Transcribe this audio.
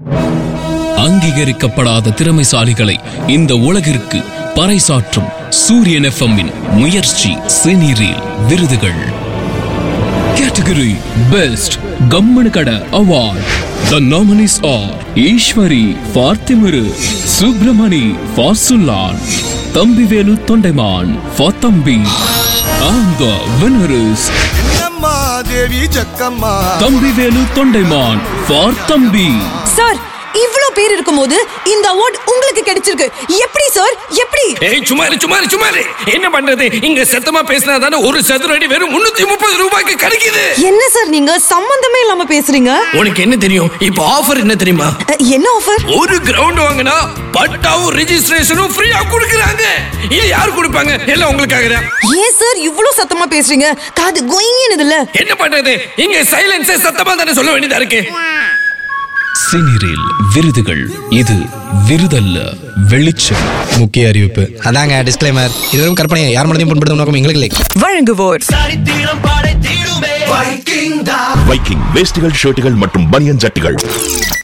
அங்கீகரிக்கப்படாத திறமைசாலிகளை இந்த உலகிற்கு பறைசாற்றும் சூரியன் எஃப்எம்மின் முயற்சி சினிரீல் விருதுகள் கேட்டகரி பெஸ்ட் கம்மனு கட award the nominees are Eswari for Thimiru Subramani for Sullan Thambivelu Thondaiman for Thambi and the winner is அம்மா தேவி ஜக்கம்மா தம்பிவேலு தொண்டைமான் ஃபார் தம்பி சார் இவ்ளோ பேர் இருக்கும்போது இந்த அவார்ட் உங்களுக்கு கிடைச்சிருக்கு எப்படி சார் எப்படி ஏய் சுமாரு சுமாரு சுமாரு என்ன பண்றது இங்க சத்தமா பேசினா தானே ஒரு சதுர அடி வெறும் முன்னூத்தி முப்பது ரூபாய்க்கு கிடைக்குது என்ன சார் நீங்க சம்பந்தமே இல்லாம பேசுறீங்க உனக்கு என்ன தெரியும் இப்போ ஆஃபர் என்ன தெரியுமா அ, என்ன ஆஃபர் ஒரு கிரவுண்ட் வாங்கினா பட்டாவும் ரெஜிஸ்ட்ரேஷனும் ஃப்ரீயா கொடுக்கறாங்க இது யார் கொடுப்பாங்க எல்லாம் உங்களுக்காக தான் ஏன் சார் இவ்ளோ சத்தமா பேசுறீங்க காது கொயின்னு இல்ல என்ன பண்றது இங்க சைலன்ஸே சத்தமா தானே சொல்ல வேண்டியதா இருக்கு சினிரீல் விருதுகள் இது விருதல்ல வெளிச்சம் முக்கிய அறிவிப்பு அதாங்க டிஸ்க்ளைமர் இது வெறும் கற்பனை யார் மனதையும் புண்படுத்தும் நோக்கம் எங்களுக்கு இல்லை வழங்குவோர் வைக்கிங் தான் வைக்கிங் வேஷ்டிகள் ஷர்ட்டுகள் மற்றும் பனியன் ஜட்டிகள்